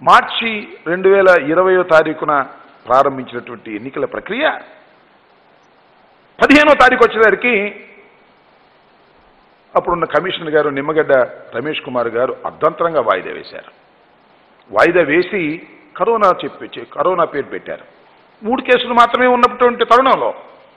మార్చి రెండు వేల ఇరవయో తారీఖున ప్రారంభించినటువంటి ఎన్నికల ప్రక్రియ పదిహేనో తారీఖు వచ్చేసరికి అప్పుడున్న కమిషనర్ గారు నిమ్మగడ్డ రమేష్ కుమార్ గారు అర్ధంతరంగా వాయిదా వేశారు వాయిదా వేసి కరోనా చెప్పి చె- కరోనా పేరు పెట్టారు మూడు కేసులు మాత్రమే ఉన్నటువంటి తరుణంలో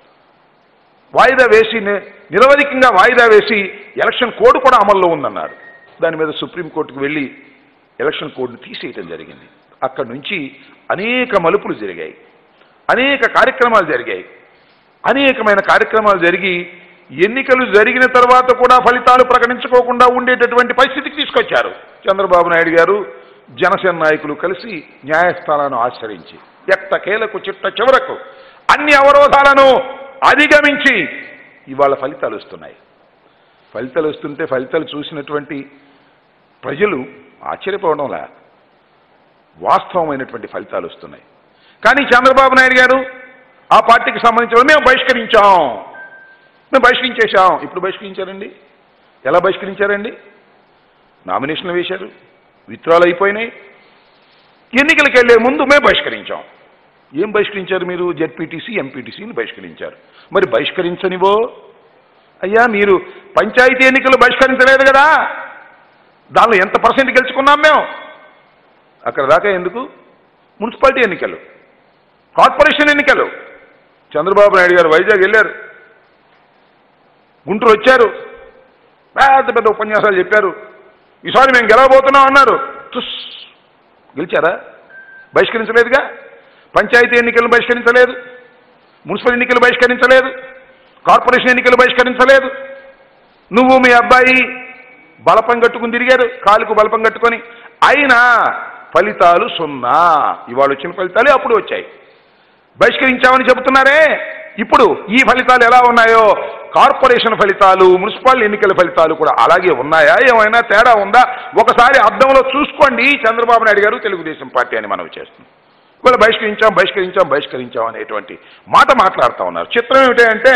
వాయిదా వేసి ని- నిరవధికంగా వాయిదా వేసి ఎలక్షన్ కోడ్ కూడా అమల్లో ఉందన్నారు దాని మీద సుప్రీంకోర్టుకు వెళ్ళి ఎలక్షన్ కోడ్ను తీసేయటం జరిగింది అక్కడి నుంచి అనేక మలుపులు జరిగాయి అనేక కార్యక్రమాలు జరిగాయి అనేకమైన కార్యక్రమాలు జరిగి ఎన్నికలు జరిగిన తర్వాత కూడా ఫలితాలు ప్రకటించుకోకుండా ఉండేటటువంటి పరిస్థితికి తీసుకొచ్చారు చంద్రబాబు నాయుడు గారు జనసేన నాయకులు కలిసి న్యాయస్థానాన్ని ఆశ్రయించి ఎట్టకేలకు చిట్ట చివరకు అన్ని అవరోధాలను అధిగమించి ఇవాళ ఫలితాలు వస్తున్నాయి ఫలితాలు వస్తుంటే ఫలితాలు చూసినటువంటి ప్రజలు ఆశ్చర్యపోవడంలా వాస్తవమైనటువంటి ఫలితాలు వస్తున్నాయి కానీ చంద్రబాబు నాయుడు గారు ఆ పార్టీకి సంబంధించిన వాళ్ళు మేము బహిష్కరించాం మేము బహిష్కరించేశాం ఇప్పుడు బహిష్కరించారండి ఎలా బహిష్కరించారండి నామినేషన్లు వేశారు విత్రాలు అయిపోయినాయి ఎన్నికలకు వెళ్లే ముందు మేము బహిష్కరించాం ఏం బహిష్కరించారు మీరు జెడ్పీటీసీ ఎంపీటీసీని బహిష్కరించారు మరి బహిష్కరించనివో అయ్యా మీరు పంచాయతీ ఎన్నికలు బహిష్కరించలేదు కదా దానిలో ఎంత పర్సెంట్ గెలుచుకున్నాం మేము అక్కడ దాకా ఎందుకు మున్సిపాలిటీ ఎన్నికలు కార్పొరేషన్ ఎన్నికలు చంద్రబాబు నాయుడు గారు వైజాగ్ వెళ్ళారు గుంటూరు వచ్చారు పెద్ద పెద్ద ఉపన్యాసాలు చెప్పారు ఈసారి మేము గెలవబోతున్నాం అన్నారు తుస్ గెలిచారా బహిష్కరించలేదుగా పంచాయతీ ఎన్నికలను బహిష్కరించలేదు మున్సిపల్ ఎన్నికలు బహిష్కరించలేదు కార్పొరేషన్ ఎన్నికలు బహిష్కరించలేదు నువ్వు మీ అబ్బాయి బలపం కట్టుకుని తిరిగారు కాలుకు బలపం కట్టుకొని అయినా ఫలితాలు సున్నా ఇవాళ వచ్చిన ఫలితాలే అప్పుడు వచ్చాయి బహిష్కరించామని చెబుతున్నారే ఇప్పుడు ఈ ఫలితాలు ఎలా ఉన్నాయో కార్పొరేషన్ ఫలితాలు మున్సిపల్ ఎన్నికల ఫలితాలు కూడా అలాగే ఉన్నాయా ఏమైనా తేడా ఉందా ఒకసారి అద్దంలో చూసుకోండి చంద్రబాబు నాయుడు గారు తెలుగుదేశం పార్టీ అని మనం చేస్తున్నాం ఇవాళ బహిష్కరించాం బహిష్కరించాం బహిష్కరించాం అనేటువంటి మాట మాట్లాడుతూ ఉన్నారు చిత్రం ఏమిటంటే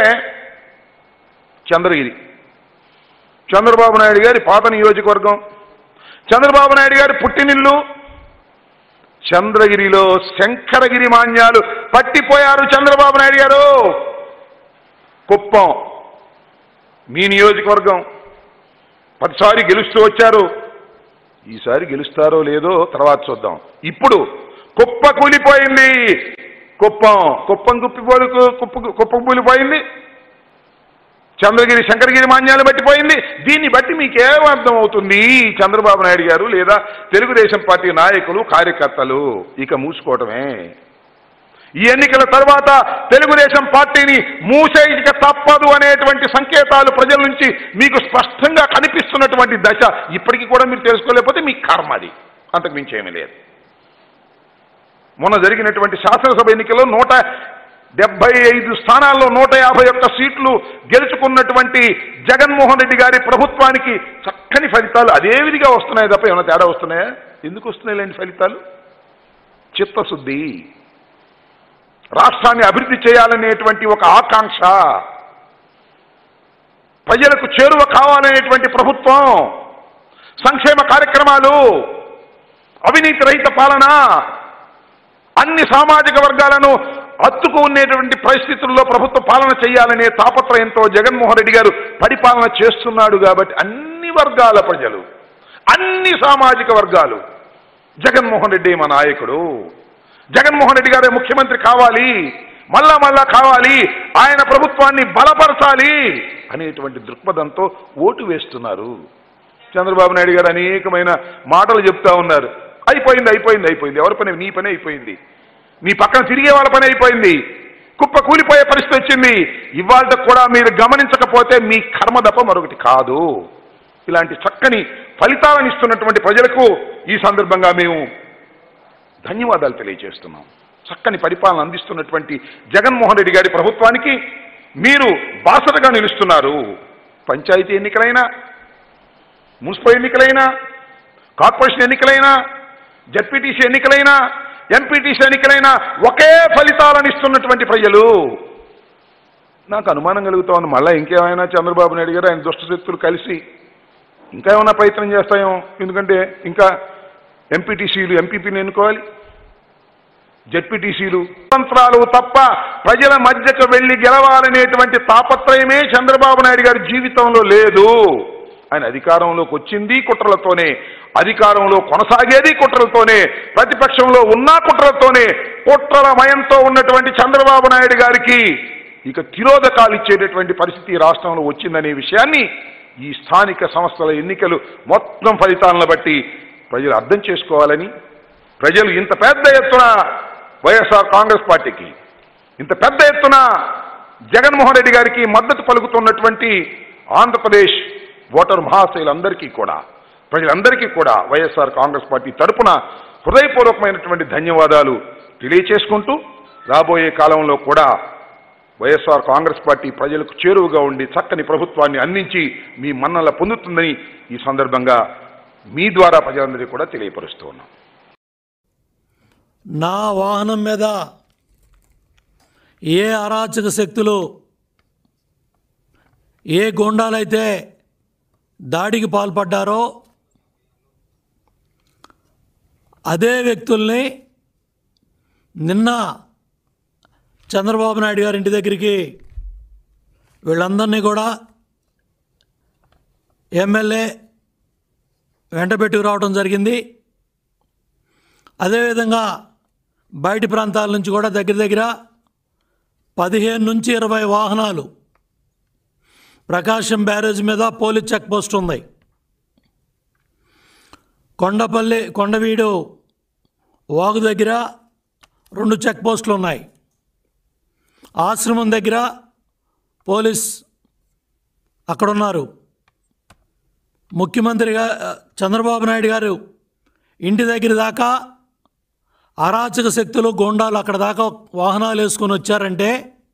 చంద్రగిరి చంద్రబాబు నాయుడు గారి పాత నియోజకవర్గం చంద్రబాబు నాయుడు గారి పుట్టినిల్లు చంద్రగిరిలో శంకరగిరి మాన్యాలు పట్టిపోయారు చంద్రబాబు నాయుడు గారు కుప్పం మీ నియోజకవర్గం పదిసారి గెలుస్తూ వచ్చారు ఈసారి గెలుస్తారో లేదో తర్వాత చూద్దాం ఇప్పుడు కుప్ప కూలిపోయింది కుప్పం కుప్పం కుప్పిపోయి కుప్ప కుప్పం కూలిపోయింది చంద్రగిరి శంకరగిరి మాన్యాలు బట్టిపోయింది దీన్ని బట్టి మీకేం అర్థం అవుతుంది చంద్రబాబు నాయుడు గారు లేదా తెలుగుదేశం పార్టీ నాయకులు కార్యకర్తలు ఇక మూసుకోవటమే ఈ ఎన్నికల తర్వాత తెలుగుదేశం పార్టీని మూసేయక తప్పదు అనేటువంటి సంకేతాలు ప్రజల నుంచి మీకు స్పష్టంగా కనిపిస్తున్నటువంటి దశ ఇప్పటికీ కూడా మీరు తెలుసుకోలేకపోతే మీ కర్మ అది అంతకు మించి ఏమీ లేదు మొన్న జరిగినటువంటి శాసనసభ ఎన్నికల్లో నూట డెబ్బై ఐదు స్థానాల్లో నూట యాభై ఒక్క సీట్లు గెలుచుకున్నటువంటి జగన్మోహన్ రెడ్డి గారి ప్రభుత్వానికి చక్కని ఫలితాలు అదే విధిగా వస్తున్నాయి తప్ప ఏమైనా తేడా వస్తున్నాయా ఎందుకు వస్తున్నాయి లేని ఫలితాలు చిత్తశుద్ధి రాష్ట్రాన్ని అభివృద్ధి చేయాలనేటువంటి ఒక ఆకాంక్ష ప్రజలకు చేరువ కావాలనేటువంటి ప్రభుత్వం సంక్షేమ కార్యక్రమాలు అవినీతి రహిత పాలన అన్ని సామాజిక వర్గాలను అత్తుకు ఉండేటువంటి పరిస్థితుల్లో ప్రభుత్వ పాలన చేయాలనే తాపత్రయంతో జగన్మోహన్ రెడ్డి గారు పరిపాలన చేస్తున్నాడు కాబట్టి అన్ని వర్గాల ప్రజలు అన్ని సామాజిక వర్గాలు జగన్మోహన్ రెడ్డి మా నాయకుడు జగన్మోహన్ రెడ్డి గారే ముఖ్యమంత్రి కావాలి మళ్ళా మళ్ళా కావాలి ఆయన ప్రభుత్వాన్ని బలపరచాలి అనేటువంటి దృక్పథంతో ఓటు వేస్తున్నారు చంద్రబాబు నాయుడు గారు అనేకమైన మాటలు చెప్తా ఉన్నారు అయిపోయింది అయిపోయింది అయిపోయింది ఎవరి పని నీ పని అయిపోయింది మీ పక్కన తిరిగే వాళ్ళ పని అయిపోయింది కుప్ప కూలిపోయే పరిస్థితి వచ్చింది ఇవాళ కూడా మీరు గమనించకపోతే మీ కర్మ తప్ప మరొకటి కాదు ఇలాంటి చక్కని ఫలితాలను ఇస్తున్నటువంటి ప్రజలకు ఈ సందర్భంగా మేము ధన్యవాదాలు తెలియజేస్తున్నాం చక్కని పరిపాలన అందిస్తున్నటువంటి జగన్మోహన్ రెడ్డి గారి ప్రభుత్వానికి మీరు బాసటగా నిలుస్తున్నారు పంచాయతీ ఎన్నికలైనా మున్సిపల్ ఎన్నికలైనా కార్పొరేషన్ ఎన్నికలైనా జడ్పీటీసీ ఎన్నికలైనా ఎంపీటీసీ ఎన్నికలైనా ఒకే ఫలితాలను ఇస్తున్నటువంటి ప్రజలు నాకు అనుమానం కలుగుతా ఉంది మళ్ళీ ఇంకేమైనా చంద్రబాబు నాయుడు గారు ఆయన దుష్ట శక్తులు కలిసి ఇంకా ఏమైనా ప్రయత్నం చేస్తాయేమో ఎందుకంటే ఇంకా ఎంపీటీసీలు ఎంపీపీని ఎన్నుకోవాలి జడ్పీటీసీలు స్వతంత్రాలు తప్ప ప్రజల మధ్యకు వెళ్లి గెలవాలనేటువంటి తాపత్రయమే చంద్రబాబు నాయుడు గారి జీవితంలో లేదు ఆయన అధికారంలోకి వచ్చింది కుట్రలతోనే అధికారంలో కొనసాగేది కుట్రలతోనే ప్రతిపక్షంలో ఉన్నా కుట్రలతోనే కుట్రల మయంతో ఉన్నటువంటి చంద్రబాబు నాయుడు గారికి ఇక తిరోధకాలు ఇచ్చేటటువంటి పరిస్థితి ఈ రాష్ట్రంలో వచ్చిందనే విషయాన్ని ఈ స్థానిక సంస్థల ఎన్నికలు మొత్తం ఫలితాలను బట్టి ప్రజలు అర్థం చేసుకోవాలని ప్రజలు ఇంత పెద్ద ఎత్తున వైఎస్ఆర్ కాంగ్రెస్ పార్టీకి ఇంత పెద్ద ఎత్తున జగన్మోహన్ రెడ్డి గారికి మద్దతు పలుకుతున్నటువంటి ఆంధ్రప్రదేశ్ ఓటరు మహాశయులందరికీ కూడా ప్రజలందరికీ కూడా వైఎస్ఆర్ కాంగ్రెస్ పార్టీ తరపున హృదయపూర్వకమైనటువంటి ధన్యవాదాలు తెలియచేసుకుంటూ రాబోయే కాలంలో కూడా వైఎస్ఆర్ కాంగ్రెస్ పార్టీ ప్రజలకు చేరువగా ఉండి చక్కని ప్రభుత్వాన్ని అందించి మీ మన్నల పొందుతుందని ఈ సందర్భంగా మీ ద్వారా ప్రజలందరికీ కూడా తెలియపరుస్తూ ఉన్నాం నా వాహనం మీద ఏ అరాచక శక్తులు ఏ గోండాలైతే దాడికి పాల్పడ్డారో అదే వ్యక్తుల్ని నిన్న చంద్రబాబు నాయుడు గారి ఇంటి దగ్గరికి వీళ్ళందరినీ కూడా ఎమ్మెల్యే వెంట పెట్టుకు రావడం జరిగింది అదేవిధంగా బయటి ప్రాంతాల నుంచి కూడా దగ్గర దగ్గర పదిహేను నుంచి ఇరవై వాహనాలు ప్రకాశం బ్యారేజ్ మీద పోలీస్ చెక్ పోస్ట్ ఉంది కొండపల్లి కొండవీడు వాగు దగ్గర రెండు చెక్ పోస్టులు ఉన్నాయి ఆశ్రమం దగ్గర పోలీస్ అక్కడ ఉన్నారు ముఖ్యమంత్రిగా చంద్రబాబు నాయుడు గారు ఇంటి దగ్గర దాకా అరాచక శక్తులు గోండాలు అక్కడ దాకా వాహనాలు వేసుకొని వచ్చారంటే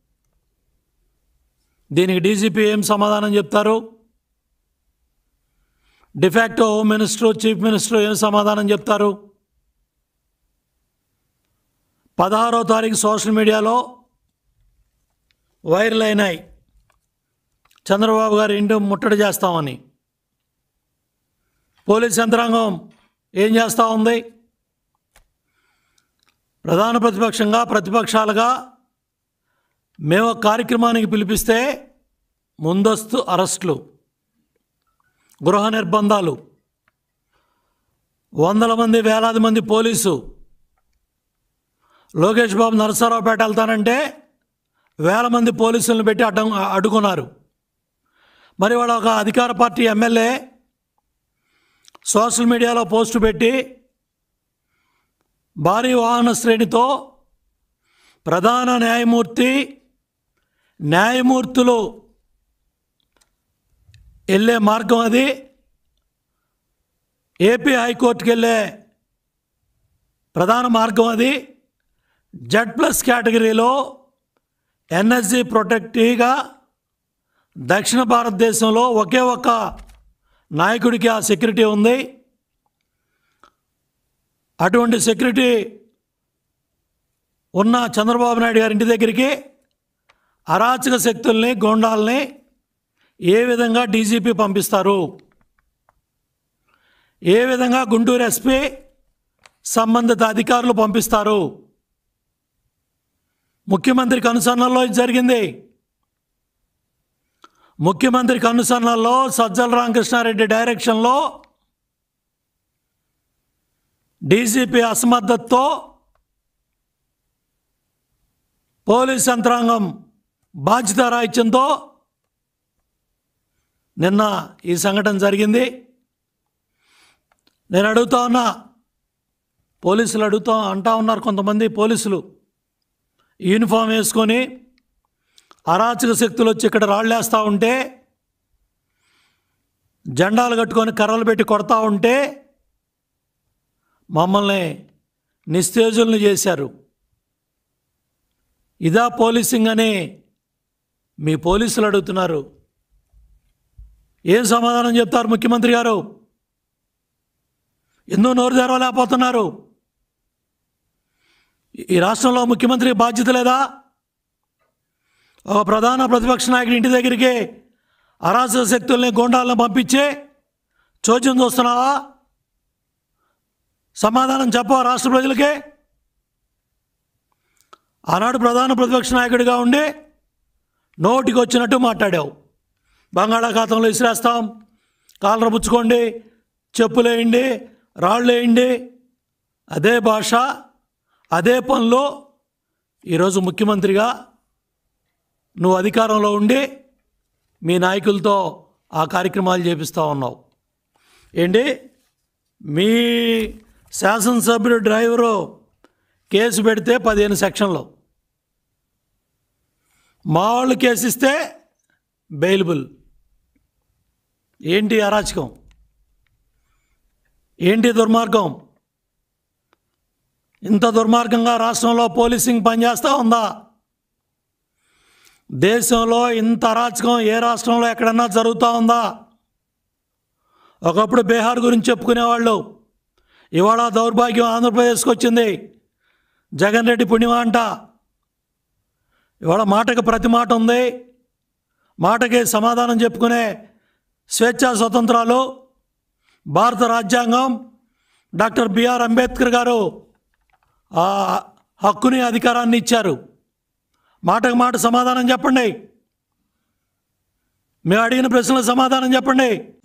దీనికి డీజీపీ ఏం సమాధానం చెప్తారు de facto home minister chief minister ఏం సమాధానం చెప్తారు పదహారో తారీఖు సోషల్ మీడియాలో వైరల్ అయినాయి చంద్రబాబు గారి ఇంటి ముట్టడి చేస్తామని పోలీస్ యంత్రాంగం ఏం చేస్తూ ఉంది ప్రధాన ప్రతిపక్షంగా ప్రతిపక్షాలుగా మేము ఒక కార్యక్రమానికి పిలిపిస్తే ముందస్తు అరెస్టులు గృహ నిర్బంధాలు వందల మంది వేలాది మంది పోలీసు లోకేష్ బాబు నరసరావుపేట వెళ్తానంటే వేల మంది పోలీసులను పెట్టి అడ్డం అడ్డుకున్నారు మరి వాడు ఒక అధికార పార్టీ ఎమ్మెల్యే సోషల్ మీడియాలో పోస్టు పెట్టి భారీ వాహన శ్రేణితో ప్రధాన న్యాయమూర్తి న్యాయమూర్తులు వెళ్ళే మార్గం అది ఏపీ హైకోర్టుకి వెళ్ళే ప్రధాన మార్గం అది జెడ్ ప్లస్ కేటగిరీలో ఎన్ఎస్జి ప్రొటెక్టివ్గా దక్షిణ భారతదేశంలో ఒకే ఒక్క నాయకుడికి ఆ సెక్యూరిటీ ఉంది అటువంటి సెక్యూరిటీ ఉన్న చంద్రబాబు నాయుడు గారి ఇంటి దగ్గరికి అరాచక శక్తుల్ని గోండాల్ని ఏ విధంగా డీజీపీ పంపిస్తారు ఏ విధంగా గుంటూరు ఎస్పీ సంబంధిత అధికారులు పంపిస్తారు ముఖ్యమంత్రికి అనుసరణలో ఇది జరిగింది ముఖ్యమంత్రికి అనుసరణలో సజ్జల రామకృష్ణారెడ్డి డైరెక్షన్లో డీజీపీ అసమర్థతతో పోలీస్ యంత్రాంగం బాధ్యత రాహిత్యంతో నిన్న ఈ సంఘటన జరిగింది నేను అడుగుతా ఉన్నా పోలీసులు అడుగుతా అంటా ఉన్నారు కొంతమంది పోలీసులు యూనిఫామ్ వేసుకొని అరాచక శక్తులు వచ్చి ఇక్కడ రాళ్ళేస్తూ ఉంటే జెండాలు కట్టుకొని కర్రలు పెట్టి కొడతా ఉంటే మమ్మల్ని నిస్తేజుల్ని చేశారు ఇదా పోలీసింగ్ అని మీ పోలీసులు అడుగుతున్నారు ఏం సమాధానం చెప్తారు ముఖ్యమంత్రి గారు ఎందుకు నోరు తెరవలేకపోతున్నారు ఈ రాష్ట్రంలో ముఖ్యమంత్రి బాధ్యత లేదా ఒక ప్రధాన ప్రతిపక్ష నాయకుడి ఇంటి దగ్గరికి అరాచక శక్తుల్ని గోండాలను పంపించి చోద్యం చూస్తున్నావా సమాధానం చెప్పవా రాష్ట్ర ప్రజలకే ఆనాడు ప్రధాన ప్రతిపక్ష నాయకుడిగా ఉండి నోటికి వచ్చినట్టు మాట్లాడావు బంగాళాఖాతంలో విసిరేస్తాం కాలర పుచ్చుకోండి చెప్పులేయండి రాళ్ళు వేయండి అదే భాష అదే పనిలో ఈరోజు ముఖ్యమంత్రిగా నువ్వు అధికారంలో ఉండి మీ నాయకులతో ఆ కార్యక్రమాలు చేపిస్తూ ఉన్నావు ఏంటి మీ శాసనసభ్యుడు డ్రైవరు కేసు పెడితే పదిహేను సెక్షన్లు మా వాళ్ళు కేసు ఇస్తే బెయిలబుల్ ఏంటి అరాచకం ఏంటి దుర్మార్గం ఇంత దుర్మార్గంగా రాష్ట్రంలో పోలీసింగ్ పనిచేస్తూ ఉందా దేశంలో ఇంత అరాచకం ఏ రాష్ట్రంలో ఎక్కడన్నా జరుగుతూ ఉందా ఒకప్పుడు బీహార్ గురించి చెప్పుకునేవాళ్ళు ఇవాళ దౌర్భాగ్యం ఆంధ్రప్రదేశ్కి వచ్చింది జగన్ రెడ్డి పుణ్యమా అంట ఇవాళ మాటకి ప్రతి మాట ఉంది మాటకి సమాధానం చెప్పుకునే స్వేచ్ఛా స్వతంత్రాలు భారత రాజ్యాంగం డాక్టర్ బిఆర్ అంబేద్కర్ గారు ఆ హక్కుని అధికారాన్ని ఇచ్చారు మాటకు మాట సమాధానం చెప్పండి మేము అడిగిన ప్రశ్నలకు సమాధానం చెప్పండి